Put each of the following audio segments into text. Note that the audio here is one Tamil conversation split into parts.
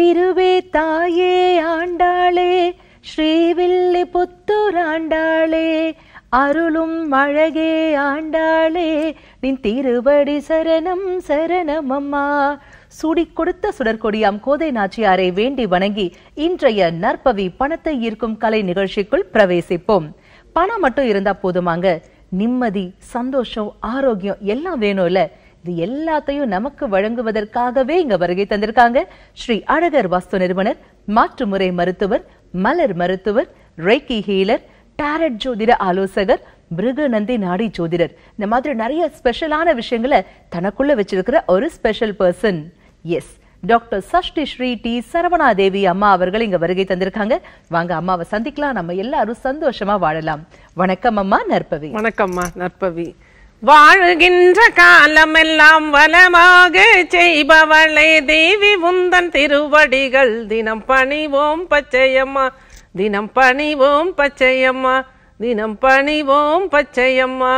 திருவே தாயே ஆண்டாளே ஸ்ரீவில்லி புத்துராண்டாளே அருளும் அழகே ஆண்டாளே நின் திருவடி சரணம் சரணம் அம்மா சுடி கொடுத்த சுடற்கொடியாம் கோதை நாச்சியாரை வேண்டி வணங்கி இன்றைய நற்பவி பணத்தை ஈர்க்கும் கலை நிகழ்ச்சிக்குள் பிரவேசிப்போம் பணம் மட்டும் இருந்தா போதுமாங்க நிம்மதி சந்தோஷம் ஆரோக்கியம் எல்லாம் வேணும்ல இது எல்லாத்தையும் நமக்கு வழங்குவதற்காகவே இங்க வருகை தந்திருக்காங்க ஸ்ரீ அழகர் வாஸ்து நிறுவனர் மாற்றுமுறை மருத்துவர் மலர் மருத்துவர் ரெய்கி ஹீலர் டாரட் ஜோதிட ஆலோசகர் மிருகநந்தி நாடி ஜோதிடர் இந்த மாதிரி நிறைய ஸ்பெஷலான விஷயங்களை தனக்குள்ள வச்சிருக்கிற ஒரு special person S doctor Sashti Sri T Saravana Devi அம்மா அவர்கள் இங்க வருகை தந்திருக்காங்க வாங்க அம்மாவை சந்திக்கலாம் நம்ம எல்லாரும் சந்தோஷமா வாழலாம் வணக்கம் அம்மா நற்பவி வணக்கம்மா நற்பவி வாழுகின்ற காலமெல்லாம் வளமாக செய்பவளே தேவி உந்தன் திருவடிகள் தினம் பணிவோம் பச்சையம்மா தினம் பணிவோம் பச்சையம்மா தினம் பணிவோம் பச்சையம்மா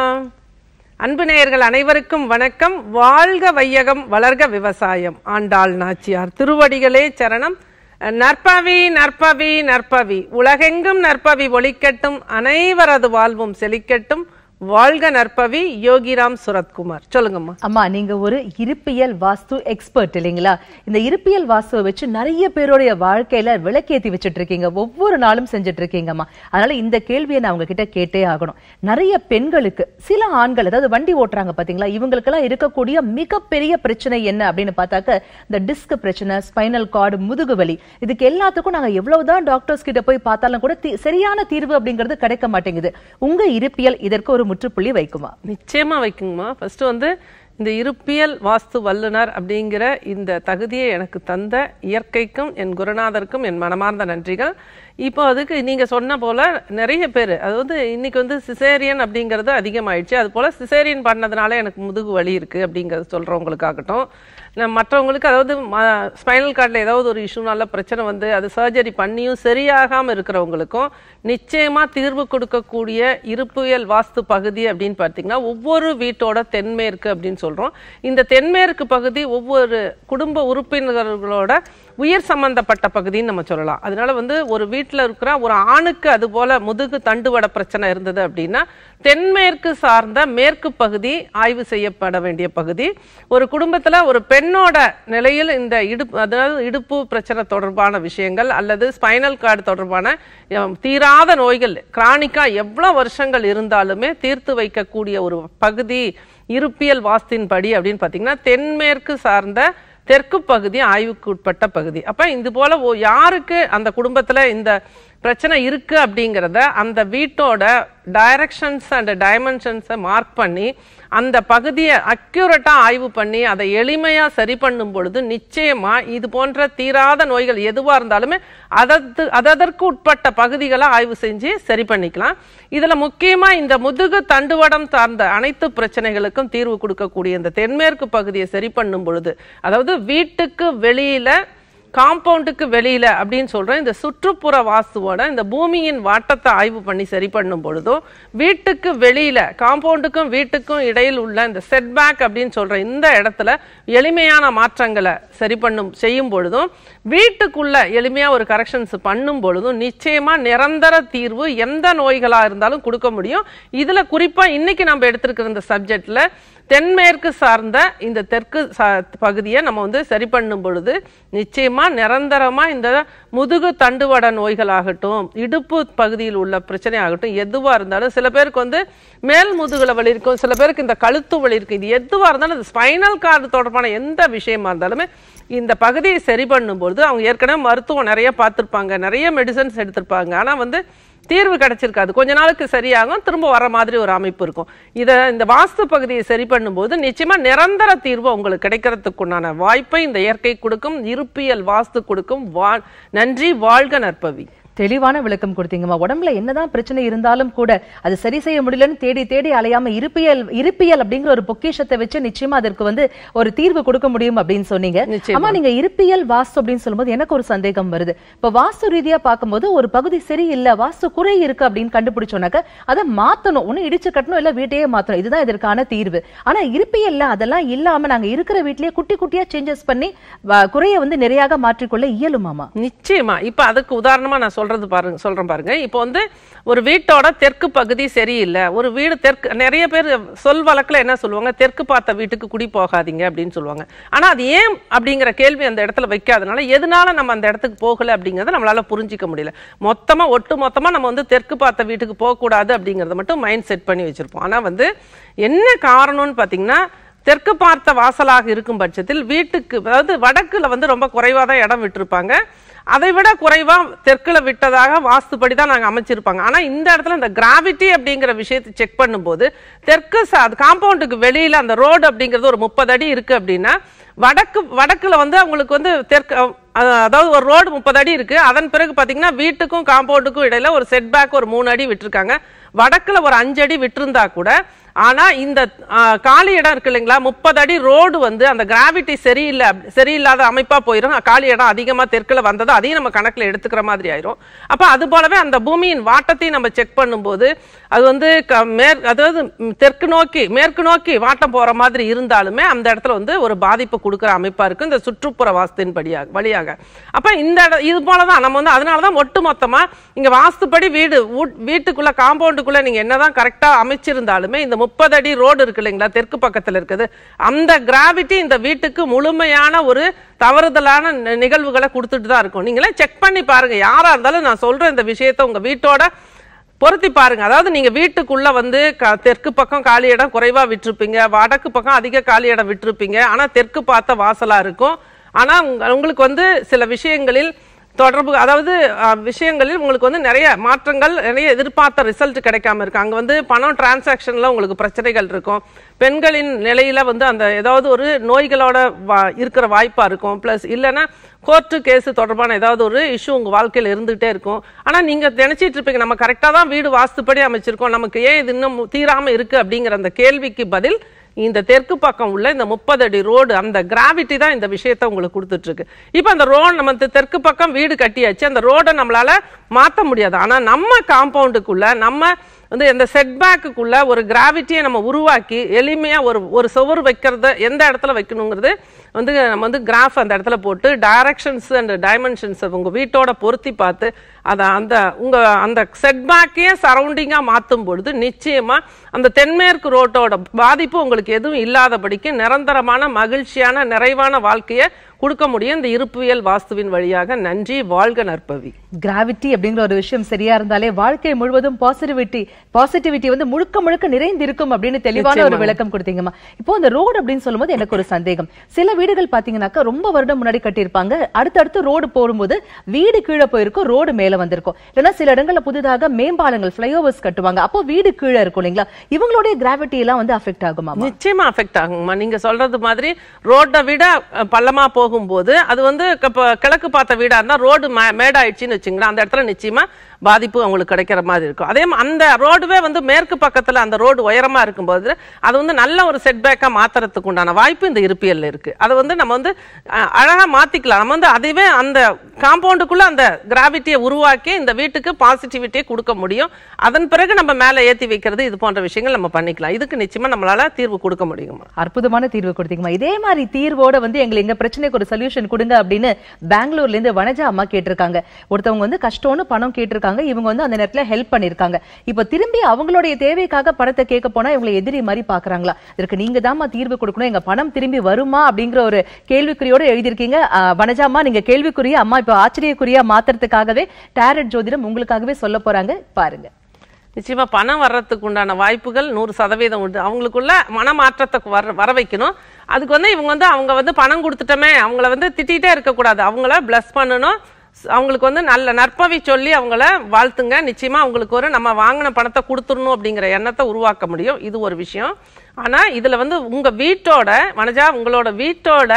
அன்பு நேயர்கள் அனைவருக்கும் வணக்கம் வாழ்க வையகம் வளர்க விவசாயம் ஆண்டாள் நாச்சியார் திருவடிகளே சரணம் நற்பவி நற்பவி நற்பவி உலகெங்கும் நற்பவி ஒளிக்கட்டும் அனைவரது வாழ்வும் செழிக்கட்டும் வாழ்க நற்பவி யோகிராம் சுரத்குமார் சொல்லுங்கம்மா அம்மா நீங்க ஒரு இருப்பியல் வாஸ்து எக்ஸ்பர்ட் இல்லைங்களா இந்த இருப்பியல் வாஸ்துவை வச்சு நிறைய பேருடைய வாழ்க்கையில விளக்கேத்தி வச்சுட்டு இருக்கீங்க ஒவ்வொரு நாளும் செஞ்சுட்டு இருக்கீங்கம்மா அதனால இந்த கேள்வியை நான் உங்ககிட்ட கேட்டே ஆகணும் நிறைய பெண்களுக்கு சில ஆண்கள் அதாவது வண்டி ஓட்டுறாங்க பாத்தீங்களா இவங்களுக்கெல்லாம் இருக்கக்கூடிய மிகப்பெரிய பிரச்சனை என்ன அப்படின்னு பார்த்தாக்க இந்த டிஸ்க் பிரச்சனை ஸ்பைனல் கார்டு முதுகு வலி இதுக்கு எல்லாத்துக்கும் நாங்க எவ்வளவுதான் டாக்டர்ஸ் கிட்ட போய் பார்த்தாலும் கூட தீ- சரியான தீர்வு அப்படிங்கிறது கிடைக்க மாட்டேங்குது உங்க இருப்பியல் இதற்கு ஒரு முற்றுப்புள்ளி வைக்குமா நிச்சயமா வைக்குங்கம்மா ஃபர்ஸ்ட் வந்து இந்த இருப்பியல் வாஸ்து வல்லுனர் அப்படிங்கிற இந்த தகுதியை எனக்கு தந்த இயற்கைக்கும் என் குருநாதருக்கும் என் மனமார்ந்த நன்றிகள் இப்போ அதுக்கு நீங்க சொன்ன போல நிறைய பேர் அது வந்து இன்னைக்கு வந்து சிசேரியன் அப்படிங்கிறது அதிகமாயிடுச்சு அது போல சிசேரியன் பண்ணதுனால எனக்கு முதுகு வலி இருக்கு அப்படிங்கிறது சொல்றவங்களுக்காகட்டும் நான் மற்றவங்களுக்கு அதாவது ஸ்பைனல் கார்டில் ஏதாவது ஒரு இஷ்யூனால பிரச்சனை வந்து அது சர்ஜரி பண்ணியும் சரியாகாம இருக்கிறவங்களுக்கும் நிச்சயமா தீர்வு கொடுக்கக்கூடிய இருப்பியல் வாஸ்து பகுதி அப்படின்னு பார்த்தீங்கன்னா ஒவ்வொரு வீட்டோட தென்மேற்கு அப்படின்னு சொல்றோம் இந்த தென்மேற்கு பகுதி ஒவ்வொரு குடும்ப உறுப்பினர்களோட உயிர் சம்பந்தப்பட்ட பகுதின்னு நம்ம சொல்லலாம் அதனால வந்து ஒரு வீட்டில் இருக்கிற ஒரு ஆணுக்கு அது போல முதுகு தண்டுவட பிரச்சனை இருந்தது அப்படின்னா தென்மேற்கு சார்ந்த மேற்கு பகுதி ஆய்வு செய்யப்பட வேண்டிய பகுதி ஒரு குடும்பத்துல ஒரு பெண்ணோட நிலையில் இந்த இடுப்பு அதாவது இடுப்பு பிரச்சனை தொடர்பான விஷயங்கள் அல்லது ஸ்பைனல் கார்டு தொடர்பான அஹ், தீராத நோய்கள் கிரானிக்கா எவ்வளவு வருஷங்கள் இருந்தாலுமே தீர்த்து வைக்கக்கூடிய ஒரு பகுதி இருப்பியல் வாஸ்தின் படி அப்படின்னு பார்த்தீங்கன்னா தென்மேற்கு சார்ந்த தெற்கு பகுதி ஆய்வுக்கு உட்பட்ட பகுதி அப்ப இது போல ஓ- யாருக்கு அந்த குடும்பத்துல இந்த பிரச்சனை இருக்கு அப்படிங்கிறத அந்த வீட்டோட டைரக்ஷன்ஸ் அண்ட் டைமென்ஷன்ஸை மார்க் பண்ணி அந்த பகுதியை அக்யூரட்டா ஆய்வு பண்ணி அதை எளிமையா சரி பண்ணும் பொழுது நிச்சயமா இது போன்ற தீராத நோய்கள் எதுவா இருந்தாலுமே அதற்கு அதற்கு உட்பட்ட பகுதிகளை ஆய்வு செஞ்சு சரி பண்ணிக்கலாம் இதுல முக்கியமா இந்த முதுகு தண்டுவடம் சார்ந்த அனைத்து பிரச்சனைகளுக்கும் தீர்வு கொடுக்கக்கூடிய இந்த தென்மேற்கு பகுதியை சரி பண்ணும் பொழுது அதாவது வீட்டுக்கு வெளியில காம்பவுண்டுக்கு வெளியில அப்படின்னு சொல்றேன் இந்த சுற்றுப்புற வாஸ்துவோட இந்த பூமியின் வாட்டத்தை ஆய்வு பண்ணி சரி பண்ணும் பொழுதும் வீட்டுக்கு வெளியில காம்பவுண்டுக்கும் வீட்டுக்கும் இடையில் உள்ள இந்த செட்பேக் அப்படின்னு சொல்ற இந்த இடத்துல எளிமையான மாற்றங்களை சரி பண்ணும் செய்யும் பொழுதும் வீட்டுக்குள்ள எளிமையா ஒரு கரெக்ஷன்ஸ் பண்ணும் பொழுதும் நிச்சயமா நிரந்தர தீர்வு எந்த நோய்களா இருந்தாலும் கொடுக்க முடியும் இதுல குறிப்பா இன்னைக்கு நம்ம எடுத்திருக்கிற இந்த சப்ஜெக்ட்ல தென்மேற்கு சார்ந்த இந்த தெற்கு சா- பகுதியை நம்ம வந்து சரி பண்ணும் பொழுது நிச்சயமா நிரந்தரமா இந்த முதுகு தண்டுவட நோய்களாகட்டும் இடுப்பு பகுதியில் உள்ள பிரச்சனை ஆகட்டும் எதுவா இருந்தாலும் சில பேருக்கு வந்து மேல் முதுகுல வலி இருக்கும் சில பேருக்கு இந்த கழுத்து வலி இருக்கும் இது எதுவா இருந்தாலும் இந்த ஸ்பைனல் கார்டு தொடர்பான எந்த விஷயமா இருந்தாலுமே இந்த பகுதியை சரி பண்ணும்பொழுது அவங்க ஏற்கனவே மருத்துவம் நிறைய பார்த்திருப்பாங்க நிறைய மெடிசன்ஸ் எடுத்திருப்பாங்க ஆனா வந்து தீர்வு கிடைச்சிருக்காது கொஞ்ச நாளுக்கு சரியாகும் திரும்ப வர மாதிரி ஒரு அமைப்பு இருக்கும் இதை இந்த வாஸ்து பகுதியை சரி பண்ணும்போது நிச்சயமா நிரந்தர தீர்வு உங்களுக்கு கிடைக்கிறதுக்குண்டான வாய்ப்பை இந்த இயற்கை கொடுக்கும் இருப்பியல் வாஸ்து கொடுக்கும் வா நன்றி வாழ்க நற்பவி தெளிவான விளக்கம் கொடுத்தீங்கம்மா உடம்புல என்னதான் பிரச்சனை இருந்தாலும் கூட அது சரி செய்ய முடியலன்னு தேடி தேடி அலையாம இருப்பியல் இருப்பியல் அப்படிங்கிற ஒரு பொக்கிஷத்தை வச்சு நிச்சயமா அதற்கு வந்து ஒரு தீர்வு கொடுக்க முடியும் அப்படின்னு சொன்னீங்க நிச்சயமா. ஆமா நீங்க இருப்பியல் வாஸ்து அப்படின்னு சொல்லும்போது எனக்கு ஒரு சந்தேகம் வருது இப்ப வாஸ்து ரீதியா பார்க்கும்போது ஒரு பகுதி சரியில்லை வாஸ்து குறை இருக்கு அப்படின்னு கண்டுபிடிச்சோன்னாக்க அதை மாத்தணும் ஒண்ணு இடிச்சு கட்டணும் இல்ல வீட்டையே மாத்தணும் இதுதான் இதற்கான தீர்வு ஆனா இருப்பியல்ல அதெல்லாம் இல்லாம நாங்க இருக்கிற வீட்லயே குட்டி குட்டியா சேஞ்சஸ் பண்ணி வ- குறைய வந்து நிறையாக மாற்றிக்கொள்ள இயலுமாமா நிச்சயமா இப்ப அதுக்கு உதாரணமா நான் சொல்றது பாருங்க சொல்றேன் பாருங்க இப்போ வந்து ஒரு வீட்டோட தெற்கு பகுதி சரியில்லை ஒரு வீடு தெற்கு நிறைய பேர் சொல் வழக்குல என்ன சொல்லுவாங்க தெற்கு பார்த்த வீட்டுக்கு குடி போகாதீங்க அப்படின்னு சொல்லுவாங்க ஆனா அது ஏன் அப்படிங்கிற கேள்வி அந்த இடத்துல வைக்காதனால எதனால நம்ம அந்த இடத்துக்கு போகல அப்படிங்கறத நம்மளால புரிஞ்சிக்க முடியல மொத்தமா ஒட்டு மொத்தமா நம்ம வந்து தெற்கு பார்த்த வீட்டுக்கு போக கூடாது அப்படிங்கறத மட்டும் மைண்ட் செட் பண்ணி வச்சிருப்போம் ஆனா வந்து என்ன காரணம்னு பாத்தீங்கன்னா தெற்கு பார்த்த வாசலாக இருக்கும் பட்சத்தில் வீட்டுக்கு அதாவது வடக்குல வந்து ரொம்ப குறைவா தான் இடம் விட்டிருப்பாங்க அதை விட குறைவா தெற்குல விட்டதாக வாஸ்துப்படி தான் நாங்க அமைச்சிருப்பாங்க ஆனா இந்த இடத்துல இந்த கிராவிட்டி அப்படிங்கிற விஷயத்தை செக் பண்ணும்போது தெற்கு காம்பவுண்டுக்கு வெளியில அந்த ரோடு அப்படிங்கிறது ஒரு முப்பது அடி இருக்கு அப்படின்னா வடக்கு வடக்குல வந்து அவங்களுக்கு வந்து தெற்கு அஹ், அதாவது ஒரு ரோடு முப்பது அடி இருக்கு அதன் பிறகு பாத்தீங்கன்னா வீட்டுக்கும் காம்பவுண்டுக்கும் இடையில ஒரு செட் பேக் ஒரு மூணு அடி விட்டிருக்காங்க வடக்குல ஒரு அஞ்சு அடி விட்டிருந்தா கூட ஆனா இந்த ஆ, காலி இடம் இருக்கு இல்லைங்களா முப்பது அடி ரோடு வந்து அந்த கிராவிட்டி சரியில்லை அப்படி- சரியில்லாத அமைப்பா போயிடும் காலி இடம் அதிகமா தெற்குல வந்தது அதையும் நம்ம கணக்குல எடுத்துக்கிற மாதிரி ஆயிரும் அப்ப அது போலவே அந்த பூமியின் வாட்டத்தையும் நம்ம செக் பண்ணும்போது அது வந்து க- மேற் அதாவது ம், தெற்கு நோக்கி மேற்கு நோக்கி வாட்டம் போற மாதிரி இருந்தாலுமே அந்த இடத்துல வந்து ஒரு பாதிப்பு கொடுக்குற அமைப்பா இருக்கு இந்த சுற்றுப்புற வாஸ்துவின் படியாக வழியாக அப்ப இந்த இட- இது போலதான் நம்ம வந்து அதனாலதான் ஒட்டு மொத்தமா இங்க வாஸ்துப்படி வீடு ஊட்- வீட்டுக்குள்ள காம்பவுண்டுக்குள்ள நீங்க என்னதான் கரெக்டா அமைச்சிருந்தாலுமே இந்த முப்பது அடி ரோடு இருக்கு இல்லைங்களா தெற்கு பக்கத்துல இருக்குது அந்த கிராவிட்டி இந்த வீட்டுக்கு முழுமையான ஒரு தவறுதலான நி- நிகழ்வுகளை கொடுத்துட்டு தான் இருக்கும் நீங்களே செக் பண்ணி பாருங்க யாரா இருந்தாலும் நான் சொல்றேன் இந்த விஷயத்தை உங்க வீட்டோட பொருத்தி பாருங்க அதாவது நீங்க வீட்டுக்குள்ள வந்து க- தெற்கு பக்கம் காலி இடம் குறைவா விட்டிருப்பீங்க வடக்கு பக்கம் அதிக காலி இடம் விட்டிருப்பீங்க ஆனா தெற்கு பார்த்த வாசலா இருக்கும் ஆனா உங்க- உங்களுக்கு வந்து சில விஷயங்களில் தொடர்பு அதாவது அஹ், விஷயங்களில் உங்களுக்கு வந்து நிறைய மாற்றங்கள் நிறைய எதிர்பார்த்த ரிசல்ட் கிடைக்காம இருக்கு அங்க வந்து பணம் டிரான்சாக்ஷன்ல உங்களுக்கு பிரச்சனைகள் இருக்கும் பெண்களின் நிலையில வந்து அந்த ஏதாவது ஒரு நோய்களோட வா- இருக்கிற வாய்ப்பா இருக்கும் பிளஸ் இல்லைன்னா கோர்ட்டு கேஸ் தொடர்பான ஏதாவது ஒரு இஷ்யூ உங்க வாழ்க்கையில இருந்துகிட்டே இருக்கும் ஆனா நீங்க நினைச்சிட்டு இருப்பீங்க நம்ம கரெக்டா தான் வீடு வாஸ்துப்படி அமைச்சிருக்கோம் நமக்கு ஏன் இது இன்னும் தீராம இருக்கு அப்படிங்கிற அந்த கேள்விக்கு பதில் இந்த தெற்கு பக்கம் உள்ள இந்த முப்பது அடி ரோடு அந்த கிராவிட்டி தான் இந்த விஷயத்தை உங்களுக்கு கொடுத்துட்டு இருக்கு இப்போ அந்த ரோடு நம்ம இந்த தெற்கு பக்கம் வீடு கட்டியாச்சு அந்த ரோடை நம்மளால மாத்த முடியாது ஆனா நம்ம காம்பவுண்டுக்குள்ள நம்ம வந்து இந்த செட்பேக்குக்குள்ள ஒரு கிராவிட்டியை நம்ம உருவாக்கி எளிமையா ஒரு ஒரு சுவர் வைக்கிறத எந்த இடத்துல வைக்கணுங்கிறது வந்து நம்ம வந்து கிராஃப் அந்த இடத்துல போட்டு டைரக்ஷன்ஸ் அண்ட் டைமென்ஷன்ஸ் உங்க வீட்டோட பொருத்தி பார்த்து அதை அந்த உங்க அந்த செட்பேக்கையே சரௌண்டிங்கா மாத்தும் பொழுது நிச்சயமா அந்த தென்மேற்கு ரோட்டோட பாதிப்பு உங்களுக்கு எதுவும் இல்லாதபடிக்கு நிரந்தரமான மகிழ்ச்சியான நிறைவான வாழ்க்கையை கொடுக்க முடியும் இந்த இருப்புவியல் வாஸ்துவின் வழியாக நன்றி வாழ்க நற்பவி கிராவிட்டி அப்படிங்கிற ஒரு விஷயம் சரியா இருந்தாலே வாழ்க்கை முழுவதும் பாசிட்டிவிட்டி பாசிட்டிவிட்டி வந்து முழுக்க முழுக்க நிறைந்திருக்கும் அப்படின்னு தெளிவான ஒரு விளக்கம் கொடுத்தீங்கம்மா இப்போ இந்த ரோடு அப்படின்னு சொல்லும்போது எனக்கு ஒரு சந்தேகம் சில வீடுகள் பாத்தீங்கன்னாக்கா ரொம்ப வருடம் முன்னாடி கட்டியிருப்பாங்க அடுத்தடுத்து ரோடு போடும்போது வீடு கீழே போயிருக்கும் ரோடு மேல வந்திருக்கும் இல்லைன்னா சில இடங்கள்ல புதிதாக மேம்பாலங்கள் ஃபிளைஓவர்ஸ் கட்டுவாங்க அப்போ வீடு கீழே இருக்கும் இல்லைங்களா இவங்களுடைய கிராவிட்டி எல்லாம் வந்து அஃபெக்ட் ஆகுமா நிச்சயமா அஃபெக்ட் ஆகுங்கம்மா நீங்க சொல்றது மாதிரி ரோட்டை விட அஹ், பள்ளமா போகும்போது அது வந்து இப்ப கிழக்கு பார்த்த வீடா இருந்தா ரோடு மேடாயிடுச்சுன்னு வச்சுங்களேன் அந்த இடத்துல நிச்சயமா பாதிப்பு அவங்களுக்கு கிடைக்கிற மாதிரி இருக்கும் அதே மா- அந்த ரோடுவே வந்து மேற்கு பக்கத்துல அந்த ரோடு உயரமா இருக்கும்போது அது வந்து நல்ல ஒரு செட்பேக்கா மாத்துறதுக்கு உண்டான வாய்ப்பு இந்த இருப்பியல்ல இருக்கு அதை வந்து நம்ம வந்து அஹ், அழகா மாத்திக்கலாம் நம்ம வந்து அதுவே அந்த காம்பவுண்டுக்குள்ள அந்த கிராவிட்டியை உருவாக்கி இந்த வீட்டுக்கு பாசிட்டிவிட்டியை கொடுக்க முடியும் அதன் பிறகு நம்ம மேல ஏத்தி வைக்கிறது இது போன்ற விஷயங்கள் நம்ம பண்ணிக்கலாம் இதுக்கு நிச்சயமா நம்மளால தீர்வு கொடுக்க முடியுமா அற்புதமான தீர்வு கொடுத்தீங்கம்மா இதே மாதிரி தீர்வோட வந்து எங்களுக்கு எங்க பிரச்சனைக்கு ஒரு சொல்யூஷன் கொடுங்க அப்படின்னு பெங்களூர்ல இருந்து வனஜா அம்மா கேட்டிருக்காங்க ஒருத்தவங்க வந்து கஷ்டம்னு பணம் கேட்டிருக்காங்க இவங்க வந்து அந்த நேரத்துல ஹெல்ப் பண்ணிருக்காங்க இப்ப திரும்பி அவங்களுடைய தேவைக்காக பணத்தை கேட்க போனா இவங்களை எதிரி மாதிரி பாக்குறாங்களா இதற்கு நீங்க தாம்மா தீர்வு கொடுக்கணும் எங்க பணம் திரும்பி வருமா அப்படிங்கிற ஒரு கேள்விக்குறியோட எழுதியிருக்கீங்க ஆஹ், வனஜா அம்மா நீங்க கேள்விக்குரிய அம்மா இப்ப ஆச்சரியக்குறியா மாத்துறதுக்காகவே டேரட் ஜோதிடம் உங்களுக்காகவே சொல்ல போறாங்க பாருங்க நிச்சயமா பணம் வர்றதுக்கு உண்டான வாய்ப்புகள் நூறு சதவீதம் உண்டு அவங்களுக்குள்ள மனமாற்றத்தை வர வர வைக்கணும் அதுக்கு வந்து இவங்க வந்து அவங்க வந்து பணம் கொடுத்துட்டோமே அவங்கள வந்து திட்டிகிட்டே இருக்கக்கூடாது அவங்கள பிளஸ் பண்ணணும் ஸ்- அவங்களுக்கு வந்து நல்ல நற்பவி சொல்லி அவங்கள வாழ்த்துங்க நிச்சயமா அவங்களுக்கு ஒரு நம்ம வாங்கின பணத்தை கொடுத்துடணும் அப்படிங்கிற எண்ணத்தை உருவாக்க முடியும் இது ஒரு விஷயம் ஆனா இதுல வந்து உங்க வீட்டோட வனஜா உங்களோட வீட்டோட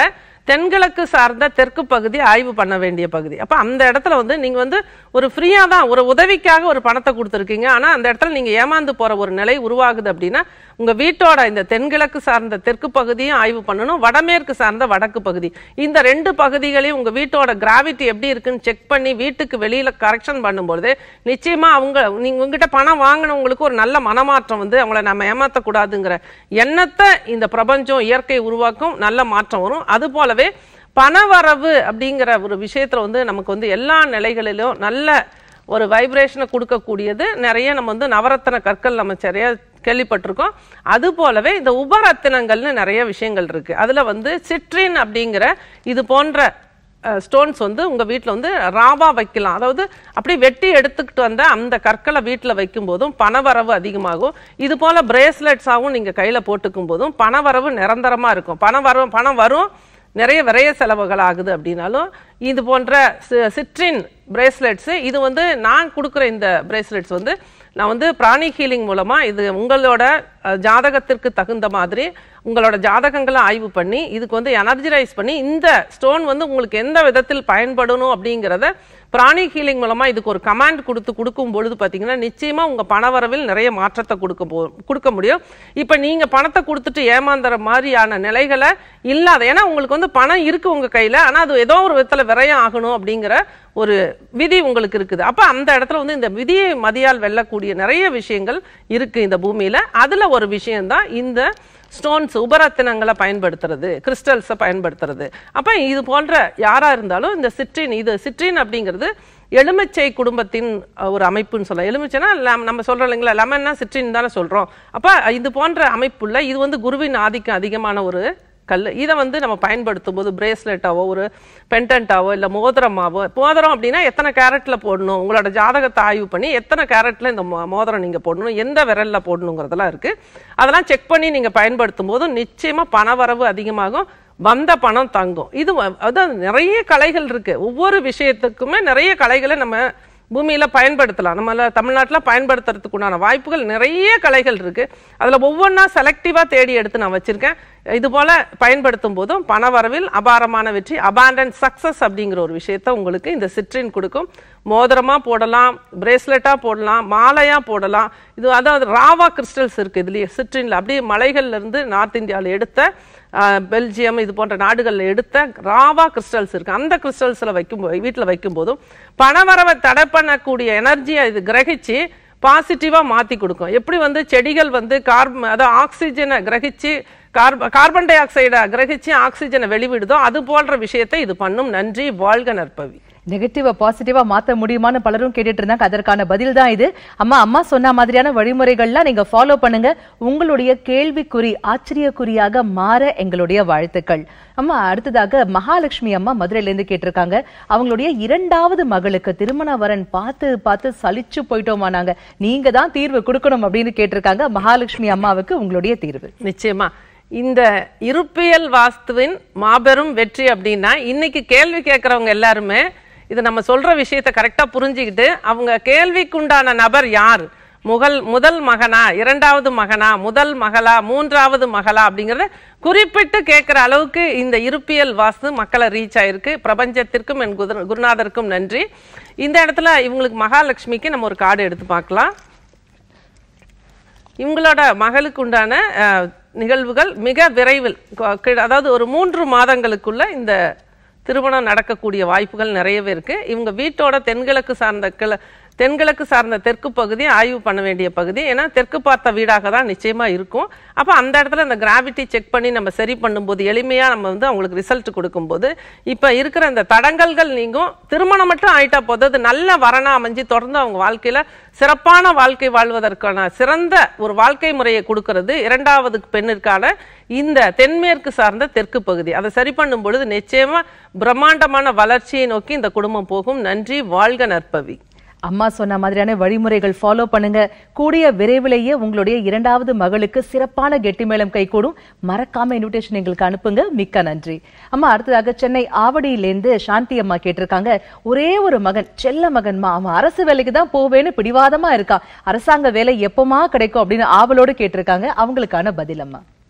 தென்கிழக்கு சார்ந்த தெற்கு பகுதி ஆய்வு பண்ண வேண்டிய பகுதி அப்ப அந்த இடத்துல வந்து நீங்க வந்து ஒரு ஃப்ரீயா தான் ஒரு உதவிக்காக ஒரு பணத்தை கொடுத்துருக்கீங்க ஆனா அந்த இடத்துல நீங்க ஏமாந்து போற ஒரு நிலை உருவாகுது அப்படின்னா உங்க வீட்டோட இந்த தென்கிழக்கு சார்ந்த தெற்கு பகுதியும் ஆய்வு பண்ணணும் வடமேற்கு சார்ந்த வடக்கு பகுதி இந்த ரெண்டு பகுதிகளையும் உங்க வீட்டோட கிராவிட்டி எப்படி இருக்குன்னு செக் பண்ணி வீட்டுக்கு வெளியில கரெக்ஷன் பண்ணும்பொழுது நிச்சயமா அவங்க நீங்க உங்ககிட்ட பணம் வாங்கினவங்களுக்கு ஒரு நல்ல மனமாற்றம் வந்து அவங்கள நம்ம ஏமாத்தக்கூடாதுங்கிற எண்ணத்தை இந்த பிரபஞ்சம் இயற்கை உருவாக்கும் நல்ல மாற்றம் வரும் அது போலவே பணவரவு அப்படிங்கிற ஒரு விஷயத்துல வந்து நமக்கு வந்து எல்லா நிலைகளிலும் நல்ல ஒரு வைப்ரேஷனை கொடுக்கக்கூடியது நிறைய நம்ம வந்து நவரத்தன கற்கள் நம்ம சரியா கேள்விப்பட்டிருக்கோம் அது போலவே இந்த உபரத்தினங்கள்னு நிறைய விஷயங்கள் இருக்கு அதுல வந்து சிட்ரின் அப்படிங்கிற இது போன்ற ஸ்டோன்ஸ் வந்து உங்க வீட்ல வந்து ராவா வைக்கலாம் அதாவது அப்படியே வெட்டி எடுத்துக்கிட்டு வந்த அந்த கற்களை வீட்ல வைக்கும் போதும் பணவரவு அதிகமாகும் இது போல பிரேஸ்லெட்ஸாகவும் நீங்க கையில போட்டுக்கும் போதும் பணவரவு நிரந்தரமா இருக்கும் பணம் வரும் பணம் வரும் நிறைய விரைய செலவுகள் ஆகுது அப்படின்னாலும் இது போன்ற சி- சிட்ரின் பிரேஸ்லெட்ஸ் இது வந்து நான் கொடுக்குற இந்த பிரேஸ்லெட்ஸ் வந்து நான் வந்து பிராணி ஹீலிங் மூலமா இது உங்களோட அஹ், ஜாதகத்திற்கு தகுந்த மாதிரி உங்களோட ஜாதகங்களை ஆய்வு பண்ணி இதுக்கு வந்து எனர்ஜரைஸ் பண்ணி இந்த ஸ்டோன் வந்து உங்களுக்கு எந்த விதத்தில் பயன்படணும் அப்படிங்கிறத பிராணி ஹீலிங் மூலமா இதுக்கு ஒரு கமாண்ட் கொடுத்து கொடுக்கும் பொழுது பாத்தீங்கன்னா நிச்சயமா உங்க பணவரவில் நிறைய மாற்றத்தை கொடுக்க போ கொடுக்க முடியும் இப்ப நீங்க பணத்தை கொடுத்துட்டு ஏமாந்துற மாதிரியான நிலைகளை இல்லாத ஏன்னா உங்களுக்கு வந்து பணம் இருக்கு உங்க கையில ஆனா அது ஏதோ ஒரு விதத்துல விரயம் ஆகணும் அப்படிங்கிற ஒரு விதி உங்களுக்கு இருக்குது அப்ப அந்த இடத்துல வந்து இந்த விதியை மதியால் வெல்லக்கூடிய நிறைய விஷயங்கள் இருக்கு இந்த பூமியில அதுல ஒரு விஷயம்தான் இந்த ஸ்டோன்ஸ் உபரத்தினங்களை பயன்படுத்துறது கிறிஸ்டல்ஸை பயன்படுத்துறது அப்ப இது போன்ற யாரா இருந்தாலும் இந்த சிட்ரின் இது சிட்ரின் அப்படிங்கிறது எலுமிச்சை குடும்பத்தின் அஹ், ஒரு அமைப்புன்னு சொல்லலாம் எலுமிச்சைனா லம்- நம்ம சொல்றோம் இல்லைங்களா லெமன்னா சிட்ரின் தானே சொல்றோம் அப்ப இது போன்ற அமைப்புள்ள இது வந்து குருவின் ஆதிக்கம் அதிகமான ஒரு கல் இதை வந்து நம்ம பயன்படுத்தும் போது பிரேஸ்லெட்டாவோ ஒரு பெண்டன்ட்டாவோ இல்லை மோதிரமாவோ மோதிரம் அப்படின்னா எத்தனை கேரட்ல போடணும் உங்களோட ஜாதகத்தை ஆய்வு பண்ணி எத்தனை கேரட்ல இந்த மோ- மோதிரம் நீங்க போடணும் எந்த விரல்ல போடணுங்கிறதெல்லாம் இருக்கு அதெல்லாம் செக் பண்ணி நீங்க பயன்படுத்தும் போது நிச்சயமா பணவரவு அதிகமாகும் வந்த பணம் தங்கும் இது வ- அதாவது நிறைய கலைகள் இருக்கு ஒவ்வொரு விஷயத்துக்குமே நிறைய கலைகளை நம்ம பூமியில பயன்படுத்தலாம் நம்மள தமிழ்நாட்டுல பயன்படுத்துறதுக்கு உண்டான வாய்ப்புகள் நிறைய கலைகள் இருக்கு அதுல ஒவ்வொன்றா செலக்டிவா தேடி எடுத்து நான் வச்சிருக்கேன் இது போல பயன்படுத்தும் போதும் பணவரவில் அபாரமான வெற்றி அபாண்டன் சக்சஸ் அப்படிங்கிற ஒரு விஷயத்த உங்களுக்கு இந்த சிட்ரின் கொடுக்கும் மோதிரமா போடலாம் பிரேஸ்லெட்டா போடலாம் மாலையா போடலாம் இது அதாவது ராவா கிறிஸ்டல்ஸ் இருக்கு இதுலயே சிட்ரின்ல அப்படியே மலைகள்ல இருந்து நார்த் இந்தியாவில் எடுத்த ஆஹ், பெல்ஜியம் இது போன்ற நாடுகளில் எடுத்த ராவா கிறிஸ்டல்ஸ் இருக்கு அந்த கிறிஸ்டல்ஸில் வைக்கும் வீட்டில் வைக்கும் போதும் பணவரவை தடை பண்ணக்கூடிய எனர்ஜியை இது கிரகிச்சு பாசிட்டிவா மாத்தி கொடுக்கும் எப்படி வந்து செடிகள் வந்து கார்பன் அதாவது ஆக்சிஜனை கிரகிச்சு கார்ப கார்பன் டை ஆக்சைடை கிரகிச்சு ஆக்சிஜனை வெளிவிடுதோ அது போன்ற விஷயத்தை இது பண்ணும் நன்றி வாழ்க நற்பவி நெகட்டிவா பாசிட்டிவா மாத்த முடியுமான்னு பலரும் கேட்டுட்டு இருந்தாங்க அதற்கான பதில் தான் இது அம்மா அம்மா சொன்ன மாதிரியான வழிமுறைகள்லாம் நீங்க ஃபாலோ பண்ணுங்க உங்களுடைய கேள்விக்குறி ஆச்சரியக்குறியாக மாற எங்களுடைய வாழ்த்துக்கள் அம்மா அடுத்ததாக மகாலட்சுமி அம்மா மதுரையில இருந்து கேட்டிருக்காங்க அவங்களுடைய இரண்டாவது மகளுக்கு திருமண வரன் பார்த்து பார்த்து சலிச்சு போயிட்டோமா நாங்க நீங்க தான் தீர்வு கொடுக்கணும் அப்படின்னு கேட்டிருக்காங்க மகாலட்சுமி அம்மாவுக்கு உங்களுடைய தீர்வு நிச்சயமா இந்த இருப்பியல் வாஸ்துவின் மாபெரும் வெற்றி அப்படின்னா இன்னைக்கு கேள்வி கேட்கறவங்க எல்லாருமே இது நம்ம சொல்ற விஷயத்தை கரெக்டா புரிஞ்சுக்கிட்டு அவங்க கேள்விக்குண்டான நபர் யார் முகல் முதல் மகனா இரண்டாவது மகனா முதல் மகளா மூன்றாவது மகளா அப்படிங்கறத குறிப்பிட்டு கேட்கிற அளவுக்கு இந்த இருப்பியல் வாஸ்து மக்களை ரீச் ஆயிருக்கு பிரபஞ்சத்திற்கும் என் குரு- குருநாதருக்கும் நன்றி இந்த இடத்துல இவங்களுக்கு மகாலட்சுமிக்கு நம்ம ஒரு கார்டு எடுத்து பார்க்கலாம் இவங்களோட மகளுக்கு உண்டான அஹ், நிகழ்வுகள் மிக விரைவில் கொ- கி- அதாவது ஒரு மூன்று மாதங்களுக்குள்ள இந்த திருமணம் நடக்கக்கூடிய வாய்ப்புகள் நிறையவே இருக்கு இவங்க வீட்டோட தென்கிழக்கு சார்ந்த கிள தென்கிழக்கு சார்ந்த தெற்கு பகுதி ஆய்வு பண்ண வேண்டிய பகுதி ஏன்னா தெற்கு பார்த்த வீடாக தான் நிச்சயமா இருக்கும் அப்போ அந்த இடத்துல இந்த கிராவிட்டி செக் பண்ணி நம்ம சரி பண்ணும்போது எளிமையா நம்ம வந்து அவங்களுக்கு ரிசல்ட் கொடுக்கும்போது இப்போ இருக்கிற இந்த தடங்கல்கள் நீங்கும் திருமணம் மட்டும் ஆயிட்டா போதும் அது நல்ல வரனா அமைஞ்சு தொடர்ந்து அவங்க வாழ்க்கையில சிறப்பான வாழ்க்கை வாழ்வதற்கான சிறந்த ஒரு வாழ்க்கை முறையை கொடுக்கிறது இரண்டாவது பெண்ணிற்கான இந்த தென்மேற்கு சார்ந்த தெற்கு பகுதி அதை சரி பண்ணும் பொழுது நிச்சயமா பிரம்மாண்டமான வளர்ச்சியை நோக்கி இந்த குடும்பம் போகும் நன்றி வாழ்க நற்பவி அம்மா சொன்ன மாதிரியான வழிமுறைகள் ஃபாலோ பண்ணுங்க கூடிய விரைவிலேயே உங்களுடைய இரண்டாவது மகளுக்கு சிறப்பான கெட்டிமேளம் கைகூடும் மறக்காம இன்விடேஷன் எங்களுக்கு அனுப்புங்க மிக்க நன்றி அம்மா அடுத்ததாக சென்னை ஆவடியிலேருந்து சாந்தி அம்மா கேட்டிருக்காங்க ஒரே ஒரு மகன் செல்ல மகன்மா அவன் அரசு வேலைக்கு தான் போவேன்னு பிடிவாதமா இருக்கான் அரசாங்க வேலை எப்பமா கிடைக்கும் அப்படின்னு ஆவலோடு கேட்டிருக்காங்க அவங்களுக்கான பதில் அம்மா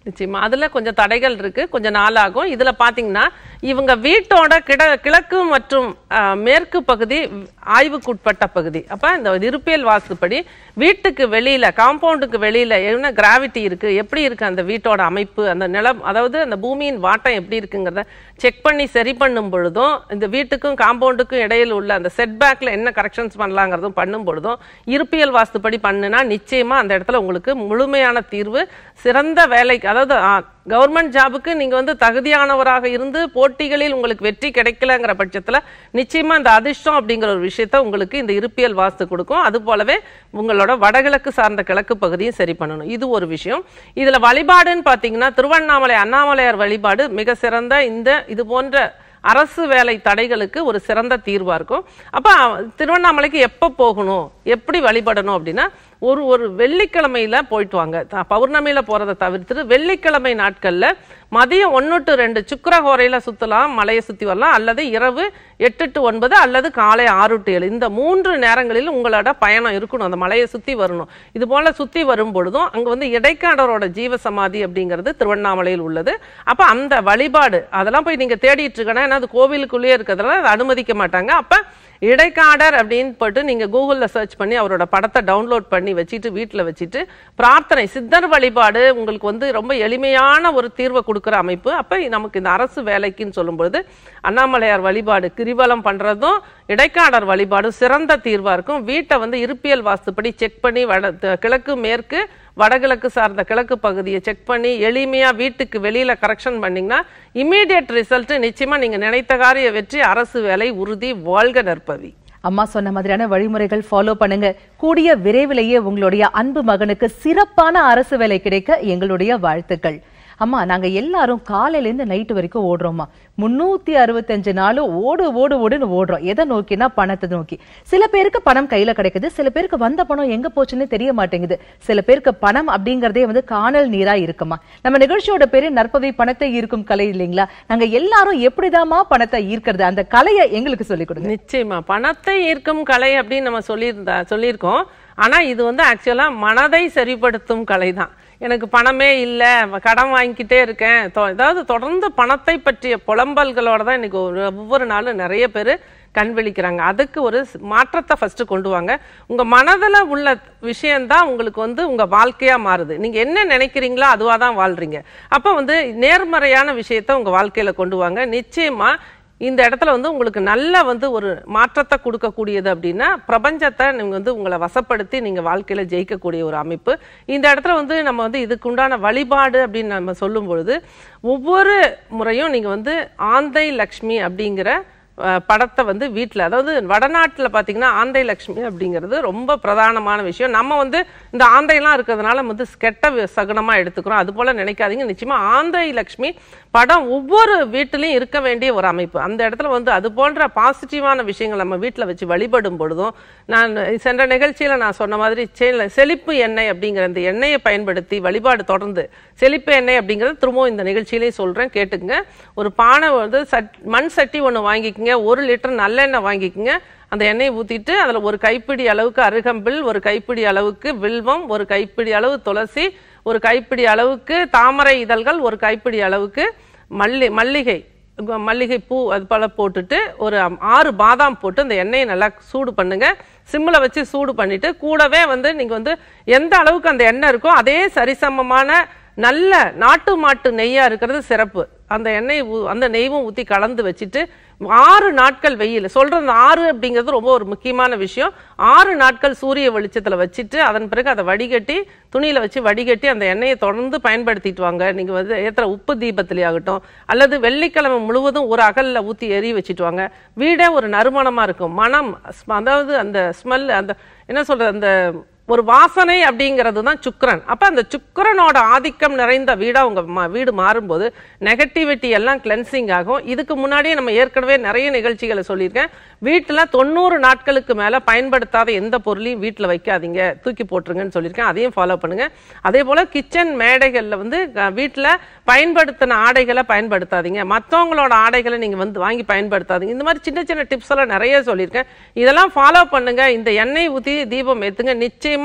நிச்சயமா அதுல கொஞ்சம் தடைகள் இருக்கு கொஞ்சம் நாளாகும் இதுல பாத்தீங்கன்னா இவங்க வீட்டோட கிட கிழக்கு மற்றும் அஹ், மேற்கு பகுதி ஆய்வுக்குட்பட்ட பகுதி அப்ப இந்த இருப்பியல் வாஸ்துப்படி வீட்டுக்கு வெளியில காம்பவுண்டுக்கு வெளியில என்ன கிராவிட்டி இருக்கு எப்படி இருக்கு அந்த வீட்டோட அமைப்பு அந்த நிலம் அதாவது அந்த பூமியின் வாட்டம் எப்படி இருக்குங்கிறத செக் பண்ணி சரி பண்ணும் பொழுதும் இந்த வீட்டுக்கும் காம்பவுண்டுக்கும் இடையில் உள்ள அந்த செட்பேக்ல என்ன கரெக்ஷன்ஸ் பண்ணலாங்கிறதும் பண்ணும் பொழுதும் இருப்பியல் வாஸ்துப்படி பண்ணுனா நிச்சயமா அந்த இடத்துல உங்களுக்கு முழுமையான தீர்வு சிறந்த வேலைக்கு அதாவது கவர்மெண்ட் ஜாபுக்கு நீங்க வந்து தகுதியானவராக இருந்து போட்டிகளில் உங்களுக்கு வெற்றி கிடைக்கலங்கிற பட்சத்துல நிச்சயமா இந்த அதிர்ஷ்டம் அப்படிங்கிற ஒரு விஷயத்த உங்களுக்கு இந்த இருப்பியல் வாஸ்து கொடுக்கும் அது போலவே உங்களோட வடகிழக்கு சார்ந்த கிழக்கு பகுதியும் சரி பண்ணணும் இது ஒரு விஷயம் இதுல வழிபாடுன்னு பாத்தீங்கன்னா திருவண்ணாமலை அண்ணாமலையார் வழிபாடு மிக சிறந்த இந்த இது போன்ற அரசு வேலை தடைகளுக்கு ஒரு சிறந்த தீர்வா இருக்கும் அப்ப திருவண்ணாமலைக்கு எப்ப போகணும் எப்படி வழிபடணும் அப்படின்னா ஒரு ஒரு வெள்ளிக்கிழமையில போயிட்டு வாங்க த- பௌர்ணமியில போறதை தவிர்த்துட்டு வெள்ளிக்கிழமை நாட்கள்ல மதியம் ஒன்று டு ரெண்டு சுக்கரஹோரையில சுத்தலாம் மலையை சுத்தி வரலாம் அல்லது இரவு எட்டு டு ஒன்பது அல்லது காலை ஆறு டு ஏழு இந்த மூன்று நேரங்களில் உங்களோட பயணம் இருக்கணும் அந்த மலையை சுத்தி வரணும் இது போல சுத்தி வரும் பொழுதும் அங்க வந்து இடைக்காடரோட ஜீவ சமாதி அப்படிங்கிறது திருவண்ணாமலையில் உள்ளது அப்ப அந்த வழிபாடு அதெல்லாம் போய் நீங்க தேடிட்டு இருக்கணும் ஏன்னா அது கோவிலுக்குள்ளேயே இருக்கிறதுனால அதை அனுமதிக்க மாட்டாங்க அப்ப இடைக்காடர் அப்படின்னு போட்டு நீங்க கூகுள்ல சர்ச் பண்ணி அவரோட படத்தை டவுன்லோட் பண்ணி வச்சுட்டு வீட்ல வச்சுட்டு பிரார்த்தனை சித்தர் வழிபாடு உங்களுக்கு வந்து ரொம்ப எளிமையான ஒரு தீர்வை கொடுக்குற அமைப்பு அப்ப நமக்கு இந்த அரசு வேலைக்குன்னு சொல்லும்பொழுது அண்ணாமலையார் வழிபாடு கிரிவலம் பண்றதும் இடைக்காடர் வழிபாடு சிறந்த தீர்வா இருக்கும் வீட்டை வந்து இருப்பியல் வாஸ்துப்படி செக் பண்ணி வட த- கிழக்கு மேற்கு வடகிழக்கு சார்ந்த கிழக்கு பகுதியை செக் பண்ணி எளிமையா வீட்டுக்கு வெளியில கரெக்ஷன் பண்ணீங்கன்னா இம்மீடியட் ரிசல்ட் நிச்சயமா நீங்க நினைத்த காரிய வெற்றி அரசு வேலை உறுதி வாழ்க நற்பவி அம்மா சொன்ன மாதிரியான வழிமுறைகள் ஃபாலோ பண்ணுங்க கூடிய விரைவிலேயே உங்களுடைய அன்பு மகனுக்கு சிறப்பான அரசு வேலை கிடைக்க எங்களுடைய வாழ்த்துக்கள் அம்மா நாங்க எல்லாரும் காலையில இருந்து நைட்டு வரைக்கும் ஓடுறோம்மா முன்னூத்தி அறுபத்தஞ்சு நாளும் ஓடு ஓடு ஓடுன்னு ஓடுறோம் எதை நோக்கினா பணத்தை நோக்கி சில பேருக்கு பணம் கையில கிடைக்குது சில பேருக்கு வந்த பணம் எங்க போச்சுன்னு தெரிய மாட்டேங்குது சில பேருக்கு பணம் அப்படிங்கறதே வந்து காணல் நீரா இருக்குமா நம்ம நிகழ்ச்சியோட பேரு நற்பவை பணத்தை ஈர்க்கும் கலை இல்லைங்களா நாங்க எல்லாரும் எப்படிதாம்மா பணத்தை ஈர்க்கிறது அந்த கலையை எங்களுக்கு சொல்லிக் கொடுங்க நிச்சயமா பணத்தை ஈர்க்கும் கலை அப்படின்னு நம்ம சொல்லியிருந்தா சொல்லியிருக்கோம் ஆனா இது வந்து ஆக்சுவலா மனதை சரிப்படுத்தும் கலை தான் எனக்கு பணமே இல்லை கடன் வாங்கிக்கிட்டே இருக்கேன் தொ- அதாவது தொடர்ந்து பணத்தை பற்றிய புலம்பல்களோட தான் இன்னைக்கு ஒரு ஒவ்வொரு நாளும் நிறைய பேர் கண் விழிக்கிறாங்க அதுக்கு ஒரு ஸ்- மாற்றத்தை ஃபர்ஸ்ட் கொண்டு வாங்க உங்க மனதுல உள்ள விஷயம்தான் உங்களுக்கு வந்து உங்க வாழ்க்கையா மாறுது நீங்க என்ன நினைக்கிறீங்களோ அதுவா தான் வாழ்றீங்க அப்ப வந்து நேர்மறையான விஷயத்த உங்க வாழ்க்கையில கொண்டு வாங்க நிச்சயமா இந்த இடத்துல வந்து உங்களுக்கு நல்ல வந்து ஒரு மாற்றத்தை கொடுக்கக்கூடியது அப்படின்னா பிரபஞ்சத்தை நீங்க வந்து உங்களை வசப்படுத்தி நீங்க வாழ்க்கையில ஜெயிக்கக்கூடிய ஒரு அமைப்பு இந்த இடத்துல வந்து நம்ம வந்து இதுக்கு உண்டான வழிபாடு அப்படின்னு நம்ம சொல்லும் பொழுது ஒவ்வொரு முறையும் நீங்க வந்து ஆந்தை லக்ஷ்மி அப்படிங்கிற அஹ், படத்தை வந்து வீட்டில் அதாவது வடநாட்டில் பார்த்தீங்கன்னா ஆந்தை லக்ஷ்மி அப்படிங்கிறது ரொம்ப பிரதானமான விஷயம் நம்ம வந்து இந்த ஆந்தைலாம் இருக்கிறதுனால நம்ம வந்து கெட்ட வி- சகுனமா எடுத்துக்கிறோம் அது போல நினைக்காதீங்க நிச்சயமா ஆந்தை லக்ஷ்மி படம் ஒவ்வொரு வீட்டிலையும் இருக்க வேண்டிய ஒரு அமைப்பு அந்த இடத்துல வந்து அது போன்ற பாசிட்டிவான விஷயங்கள் நம்ம வீட்டில் வச்சு வழிபடும் பொழுதும் நான் சென்ற நிகழ்ச்சியில நான் சொன்ன மாதிரி செ- செழிப்பு எண்ணெய் அப்படிங்கிற அந்த எண்ணெயை பயன்படுத்தி வழிபாடு தொடர்ந்து செழிப்பு எண்ணெய் அப்படிங்கிறது திரும்பவும் இந்த நிகழ்ச்சியிலேயே சொல்றேன் கேட்டுக்குங்க ஒரு பானை வந்து சட் மண் சட்டி ஒன்று வாங்கிக்கங்க ஒரு லிட்டர் நல்லெண்ணெய் வாங்கிக்கங்க அந்த எண்ணெயை ஊத்திட்டு அதுல ஒரு கைப்பிடி அளவுக்கு அருகம்பில் ஒரு கைப்பிடி அளவுக்கு வில்வம் ஒரு கைப்பிடி அளவு துளசி ஒரு கைப்பிடி அளவுக்கு தாமரை இதழ்கள் ஒரு கைப்பிடி அளவுக்கு மல்லி மல்லிகை கு- மல்லிகை பூ அது போல போட்டுட்டு ஒரு அம்- ஆறு பாதாம் போட்டு அந்த எண்ணெயை நல்லா சூடு பண்ணுங்க சிம்மில் வச்சு சூடு பண்ணிட்டு கூடவே வந்து நீங்க வந்து எந்த அளவுக்கு அந்த எண்ணெய் இருக்கோ அதே சரிசமமான நல்ல நாட்டு மாட்டு நெய்யா இருக்கிறது சிறப்பு அந்த எண்ணெய் ஊ- அந்த நெய்வும் ஊத்தி கலந்து வச்சுட்டு ஆறு நாட்கள் வெயில் சொல்றது அந்த ஆறு அப்படிங்கிறது ரொம்ப ஒரு முக்கியமான விஷயம் ஆறு நாட்கள் சூரிய வெளிச்சத்துல வச்சுட்டு அதன் பிறகு அதை வடிகட்டி துணியில வச்சு வடிகட்டி அந்த எண்ணெயை தொடர்ந்து பயன்படுத்திட்டு வாங்க நீங்க வந்து ஏத்துற உப்பு தீபத்திலே ஆகட்டும் அல்லது வெள்ளிக்கிழமை முழுவதும் ஒரு அகல்ல ஊத்தி எரி வச்சுட்டு வாங்க வீடே ஒரு நறுமணமா இருக்கும் மனம் ஸ்ம- அதாவது அந்த ஸ்மெல் அந்த என்ன சொல்றது அந்த ஒரு வாசனை அப்படிங்கிறது தான் சுக்கிரன் அப்ப அந்த சுக்கிரனோட ஆதிக்கம் நிறைந்த வீடா உங்க ம- வீடு மாறும்போது நெகட்டிவிட்டி எல்லாம் கிளென்சிங் ஆகும் இதுக்கு முன்னாடியே நம்ம ஏற்கனவே நிறைய நிகழ்ச்சிகளை சொல்லியிருக்கேன் வீட்டுல தொண்ணூறு நாட்களுக்கு மேல பயன்படுத்தாத எந்த பொருளையும் வீட்டுல வைக்காதீங்க தூக்கி போட்டுருங்கன்னு சொல்லியிருக்கேன் அதையும் ஃபாலோ பண்ணுங்க அதே போல கிச்சன் மேடைகள்ல வந்து அஹ், வீட்டுல பயன்படுத்தின ஆடைகளை பயன்படுத்தாதீங்க மத்தவங்களோட ஆடைகளை நீங்க வந்து வாங்கி பயன்படுத்தாதீங்க இந்த மாதிரி சின்ன சின்ன டிப்ஸ் எல்லாம் நிறைய சொல்லியிருக்கேன் இதெல்லாம் ஃபாலோ பண்ணுங்க இந்த எண்ணெய் ஊத்தி தீபம் ஏத்துங்க நிச்சயமா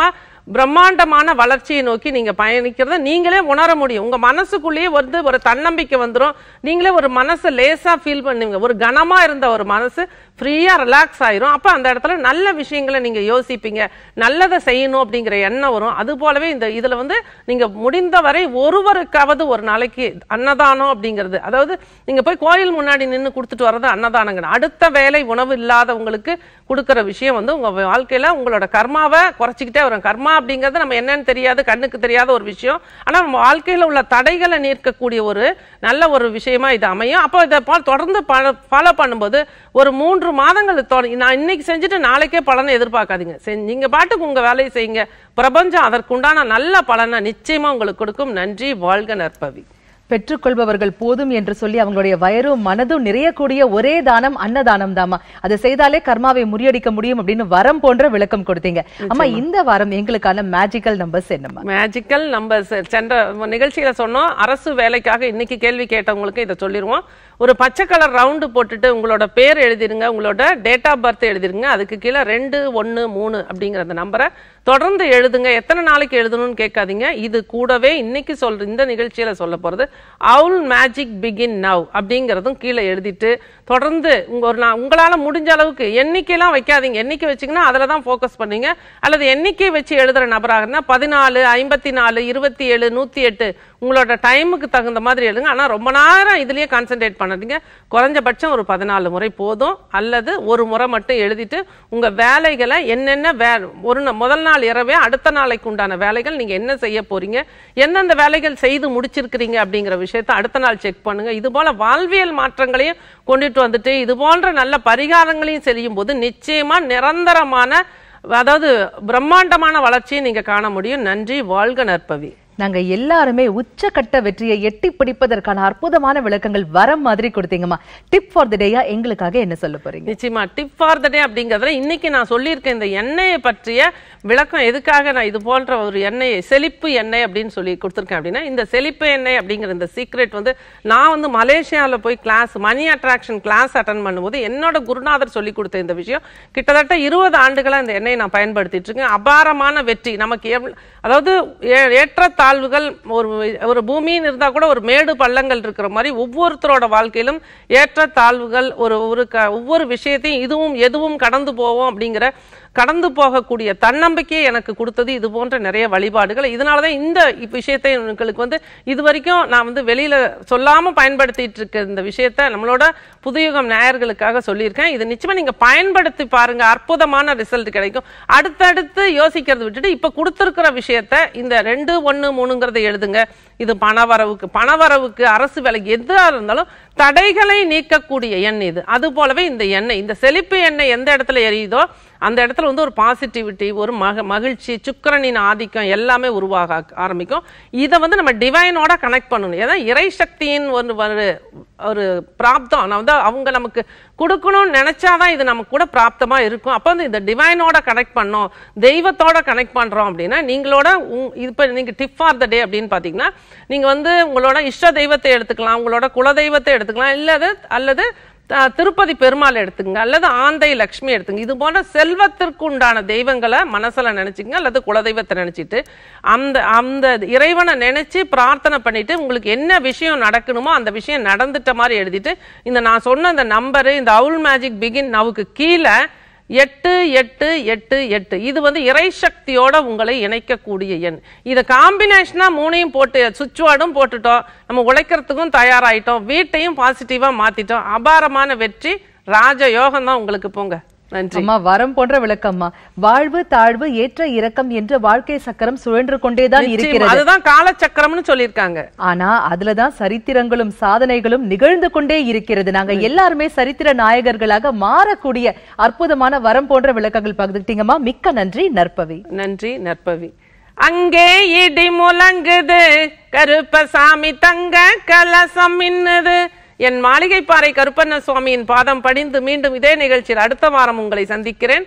பிரம்மாண்டமான வளர்ச்சியை நோக்கி நீங்க பயணிக்கிறத நீங்களே உணர முடியும் உங்க மனசுக்குள்ளேயே வந்து ஒரு தன்னம்பிக்கை வந்துரும் நீங்களே ஒரு மனசு லேசா ஃபீல் பண்ணுவீங்க ஒரு கனமா இருந்த ஒரு மனசு ஃப்ரீயா ரிலாக்ஸ் ஆயிரும் அப்ப அந்த இடத்துல நல்ல விஷயங்களை நீங்க யோசிப்பீங்க நல்லதை செய்யணும் அப்படிங்கிற எண்ணம் வரும் அது போலவே இந்த இதுல வந்து நீங்க முடிந்தவரை ஒருவருக்காவது ஒரு நாளைக்கு அன்னதானம் அப்படிங்கிறது அதாவது நீங்க போய் கோயில் முன்னாடி நின்னு கொடுத்துட்டு வர்றது அன்னதானங்க அடுத்த வேலை உணவு இல்லாதவங்களுக்கு கொடுக்கிற விஷயம் வந்து உங்க வாழ்க்கையில உங்களோட கர்மாவை குறைச்சிக்கிட்டே வரும் கர்மா அப்படிங்கிறது நம்ம என்னன்னு தெரியாது கண்ணுக்கு தெரியாத ஒரு விஷயம் ஆனா நம்ம வாழ்க்கையில உள்ள தடைகளை நீக்கக்கூடிய ஒரு நல்ல ஒரு விஷயமா இது அமையும் அப்போ இதை பா- தொடர்ந்து ஃபாலோ பண்ணும்போது ஒரு மூன்று மாதங்கள் தொட- நான் இன்னைக்கு செஞ்சுட்டு நாளைக்கே பலனை எதிர்பார்க்காதீங்க செஞ்சு- நீங்க பாட்டுக்கு உங்க வேலையை செய்யுங்க பிரபஞ்சம் அதற்குண்டான நல்ல பலனை நிச்சயமா உங்களுக்கு கொடுக்கும் நன்றி வாழ்க நற்பவி பெற்றுக்கொள்பவர்கள் போதும் என்று சொல்லி அவங்களுடைய வயரும் மனதும் நிறையக்கூடிய ஒரே தானம் அன்னதானம் தாமா அதை செய்தாலே கர்மாவை முறியடிக்க முடியும் அப்படின்னு வரம் போன்ற விளக்கம் கொடுத்தீங்க அம்மா இந்த வாரம் எங்களுக்கான மேஜிக்கல் நம்பர்ஸ் என்னம்மா மேஜிக்கல் நம்ம செ- சென்ற நிகழ்ச்சியில சொன்னோம் அரசு வேலைக்காக இன்னைக்கு கேள்வி கேட்டவங்களுக்கு இதை சொல்லிடுவோம் ஒரு பச்சை கலர் ரவுண்டு போட்டுட்டு உங்களோட பேர் எழுதிருங்க உங்களோட டேட் ஆஃப் பர்த் எழுதிருங்க அதுக்கு கீழே ரெண்டு ஒன்று மூணு அப்படிங்கிற அந்த நம்பரை தொடர்ந்து எழுதுங்க எத்தனை நாளைக்கு எழுதணும்னு கேட்காதீங்க இது கூடவே இன்னைக்கு சொல்ற இந்த நிகழ்ச்சியில சொல்ல போறது அவுல் மேஜிக் பிகின் நவ் அப்படிங்கிறதும் கீழே எழுதிட்டு தொடர்ந்து உங்க ஒரு நா- உங்களால முடிஞ்ச அளவுக்கு எண்ணிக்கையெல்லாம் வைக்காதீங்க எண்ணிக்கை வச்சீங்கன்னா அதுல தான் ஃபோக்கஸ் பண்ணுவீங்க அல்லது எண்ணிக்கை வச்சு எழுதுற நபராக இருந்தா பதினாலு ஐம்பத்தி நாலு இருபத்தி ஏழு நூத்தி எட்டு உங்களோட டைமுக்கு தகுந்த மாதிரி எழுதுங்க ஆனா ரொம்ப நேரம் இதுலயே கான்சென்ட்ரேட் பண்ணாதீங்க குறைஞ்சபட்சம் ஒரு பதினாலு முறை போதும் அல்லது ஒரு முறை மட்டும் எழுதிட்டு உங்க வேலைகளை என்னென்ன வே ஒரு நா- முதல் நாள் இரவே அடுத்த நாளைக்கு உண்டான வேலைகள் நீங்க என்ன செய்ய போறீங்க எந்தெந்த வேலைகள் செய்து முடிச்சிருக்கிறீங்க அப்படிங்கிற விஷயத்தை அடுத்த நாள் செக் பண்ணுங்க இது போல வாழ்வியல் மாற்றங்களையும் கொண்டுட்டு வந்துட்டு இது போன்ற நல்ல பரிகாரங்களையும் செய்யும் போது நிச்சயமா நிரந்தரமான அதாவது பிரம்மாண்டமான வளர்ச்சியை நீங்க காண முடியும் நன்றி வாழ்க நற்பவி நாங்க எல்லாருமே உச்சக்கட்ட வெற்றியை எட்டி பிடிப்பதற்கான அற்புதமான விளக்கங்கள் வரம் மாதிரி கொடுத்தீங்கம்மா டிப் ஃபார் த டேயா எங்களுக்காக என்ன சொல்ல போறீங்க நிச்சயமா டிப் ஃபார் த டே அப்படிங்கறதுல இன்னைக்கு நான் சொல்லியிருக்கேன் இந்த எண்ணெயை பற்றிய விளக்கம் எதுக்காக நான் இது போன்ற ஒரு எண்ணெயை செழிப்பு எண்ணெய் அப்படின்னு சொல்லி கொடுத்துருக்கேன் அப்படின்னா இந்த செழிப்பு எண்ணெய் அப்படிங்கிற இந்த சீக்ரெட் வந்து நான் வந்து மலேசியாவில் போய் class money attraction class attend பண்ணும்போது என்னோட குருநாதர் சொல்லி கொடுத்த இந்த விஷயம் கிட்டத்தட்ட இருபது ஆண்டுகளா இந்த எண்ணெயை நான் பயன்படுத்திட்டு இருக்கேன் அபாரமான வெற்றி நமக்கு எவ்வளவு அதாவது ஏ- ஏற்றத்தாழ்வுகள் ஒரு ஒரு பூமின்னு இருந்தா கூட ஒரு மேடு பள்ளங்கள் இருக்கிற மாதிரி ஒவ்வொருத்தரோட வாழ்க்கையிலும் ஏற்றத்தாழ்வுகள் ஒரு ஒரு க- ஒவ்வொரு விஷயத்தையும் இதுவும் எதுவும் கடந்து போவோம் அப்படிங்கிற கடந்து போகக்கூடிய தன்னம்பிக்கையை எனக்கு கொடுத்தது இது போன்ற நிறைய வழிபாடுகள் இதனாலதான் இந்த இப்ப விஷயத்தை உங்களுக்கு வந்து இது வரைக்கும் நான் வந்து வெளியில சொல்லாம பயன்படுத்திட்டு இருக்க இந்த விஷயத்த நம்மளோட புதுயுகம் நேயர்களுக்காக சொல்லியிருக்கேன் இது நிச்சயமா நீங்க பயன்படுத்தி பாருங்க அற்புதமான ரிசல்ட் கிடைக்கும் அடுத்தடுத்து யோசிக்கிறத விட்டுட்டு இப்ப கொடுத்திருக்கிற விஷயத்த இந்த ரெண்டு ஒண்ணு மூணுங்கிறத எழுதுங்க இது பணவரவுக்கு பணவரவுக்கு அரசு வேலைக்கு எதா இருந்தாலும் தடைகளை நீக்கக்கூடிய எண்ணெய் இது அது போலவே இந்த எண்ணெய் இந்த செழிப்பு எண்ணெய் எந்த இடத்துல எரியுதோ அந்த இடத்துல வந்து ஒரு பாசிட்டிவிட்டி ஒரு மக மகிழ்ச்சி சுக்கிரனின் ஆதிக்கம் எல்லாமே உருவாக ஆ- ஆரம்பிக்கும் இதை வந்து நம்ம டிவைனோட கனெக்ட் பண்ணணும் ஏன்னா இறை சக்தியின் ஒரு ஒரு ஒரு பிராப்தம் நான் வந்து அவங்க நமக்கு கொடுக்கணும்னு நினைச்சாதான் இது நமக்கு கூட பிராப்தமா இருக்கும் அப்போ வந்து இந்த டிவைனோட கனெக்ட் பண்ணோம் தெய்வத்தோட கனெக்ட் பண்றோம் அப்படின்னா நீங்களோட உங்- இப்போ நீங்க டிப் ஃபார் த டே அப்படின்னு பாத்தீங்கன்னா நீங்க வந்து உங்களோட இஷ்ட தெய்வத்தை எடுத்துக்கலாம் உங்களோட குல தெய்வத்தை எடுத்துக்கலாம் இல்லது அல்லது த- திருப்பதி பெருமாள் எடுத்துங்க அல்லது ஆந்தை லக்ஷ்மி எடுத்துங்க இது போன்ற செல்வத்திற்கு உண்டான தெய்வங்களை மனசுல நினைச்சுங்க அல்லது குலதெய்வத்தை நினைச்சிட்டு அந்த அந்த இறைவனை நினைச்சு பிரார்த்தனை பண்ணிட்டு உங்களுக்கு என்ன விஷயம் நடக்கணுமோ அந்த விஷயம் நடந்துட்ட மாதிரி எழுதிட்டு இந்த நான் சொன்ன இந்த நம்பரு இந்த அவுல் மேஜிக் பிகின் நவுக்கு கீழே எட்டு எட்டு எட்டு எட்டு இது வந்து இறைசக்தியோட உங்களை இணைக்கக்கூடிய எண் இதை காம்பினேஷனா மூணையும் போட்டு சுவிட்ச் வார்டும் போட்டுட்டோம் நம்ம உழைக்கிறதுக்கும் தயாராயிட்டோம் வீட்டையும் பாசிட்டிவா மாத்திட்டோம் அபாரமான வெற்றி ராஜ யோகம் தான் உங்களுக்கு போங்க நன்றி அம்மா வரம் போன்ற விளக்கம்மா வாழ்வு தாழ்வு ஏற்ற இறக்கம் என்ற வாழ்க்கை சக்கரம் சுழன்று கொண்டேதான் நிச்சயமா. இருக்கிறது அதுதான் காலச்சக்கரம்னு சொல்லியிருக்காங்க ஆனா அதுலதான் சரித்திரங்களும் சாதனைகளும் நிகழ்ந்து கொண்டே இருக்கிறது நாங்க எல்லாருமே சரித்திர நாயகர்களாக மாறக்கூடிய அற்புதமான வரம் போன்ற விளக்கங்கள் பகிர்ந்துட்டீங்கம்மா மிக்க நன்றி நற்பவி நன்றி நற்பவி அங்கே இடி முழங்குது கருப்பசாமி தங்க கலசம் மின்னுது என் மாளிகைப்பாறை கருப்பண்ண சுவாமியின் பாதம் படிந்து மீண்டும் இதே நிகழ்ச்சியில் அடுத்த வாரம் உங்களை சந்திக்கிறேன்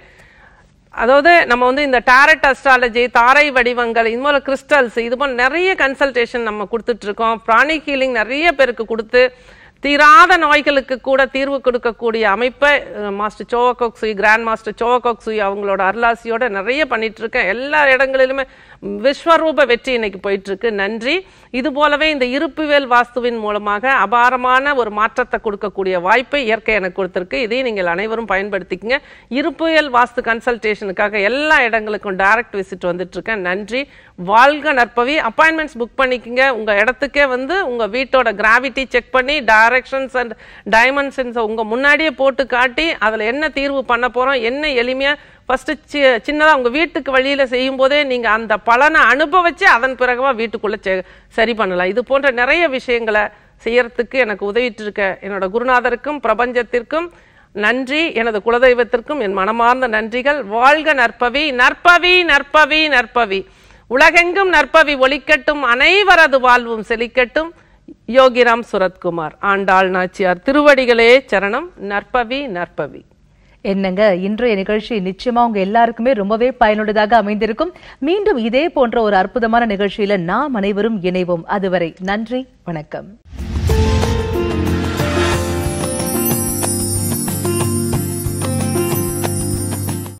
அதாவது நம்ம வந்து இந்த டாரட் அஸ்ட்ராலஜி தாரை வடிவங்கள் இது போல கிறிஸ்டல்ஸ் இது போல நிறைய கன்சல்டேஷன் நம்ம கொடுத்துட்டு இருக்கோம் பிராணி ஹீலிங் நிறைய பேருக்கு கொடுத்து தீராத நோய்களுக்கு கூட தீர்வு கொடுக்கக்கூடிய அமைப்பை அஹ், master Choa Kok Sui grand master Choa Kok Sui அவங்களோட அருளாசியோட நிறைய பண்ணிட்டு இருக்கேன் எல்லா இடங்களிலுமே விஸ்வரூப வெற்றி இன்னைக்கு போயிட்டு இருக்கு நன்றி இது போலவே இந்த இருப்புவேல் வாஸ்துவின் மூலமாக அபாரமான ஒரு மாற்றத்தை கொடுக்கக்கூடிய வாய்ப்பை இயற்கை எனக்கு கொடுத்திருக்கு இதையும் நீங்கள் அனைவரும் பயன்படுத்திக்கங்க இருப்புவேல் வாஸ்து கன்சல்டேஷனுக்காக எல்லா இடங்களுக்கும் டைரக்ட் விசிட் வந்துட்டு இருக்கேன் நன்றி வாழ்க நற்பவி அப்பாயின்மெண்ட்ஸ் புக் பண்ணிக்கங்க உங்க இடத்துக்கே வந்து உங்க வீட்டோட கிராவிட்டி செக் பண்ணி டைரக்ஷன்ஸ் அண்ட் டைமென்ஷன்ஸ் உங்க முன்னாடியே போட்டு காட்டி அதுல என்ன தீர்வு பண்ண போறோம் என்ன எளிமையா ஃபர்ஸ்ட் சின்னதா உங்க வீட்டுக்கு வழியில செய்யும் போதே நீங்க அந்த பலனை அனுபவிச்சு அதன் பிறகுவா வீட்டுக்குள்ள செ- சரி பண்ணலாம் இது போன்ற நிறைய விஷயங்களை செய்யறதுக்கு எனக்கு உதவிட்டு இருக்க என்னோட குருநாதருக்கும் பிரபஞ்சத்திற்கும் நன்றி எனது குலதெய்வத்திற்கும் என் மனமார்ந்த நன்றிகள் வாழ்க நற்பவி நற்பவி நற்பவி நற்பவி உலகெங்கும் நற்பவி ஒலிக்கட்டும் அனைவரது வாழ்வும் செழிக்கட்டும் யோகிராம் சுரத்குமார் ஆண்டாள் நாச்சியார் திருவடிகளே சரணம் நற்பவி நற்பவி என்னங்க இன்றைய நிகழ்ச்சி நிச்சயமா உங்க எல்லாருக்குமே ரொம்பவே பயனுள்ளதாக அமைந்திருக்கும் மீண்டும் இதே போன்ற ஒரு அற்புதமான நிகழ்ச்சியில நாம் அனைவரும் இணைவோம் அதுவரை நன்றி வணக்கம்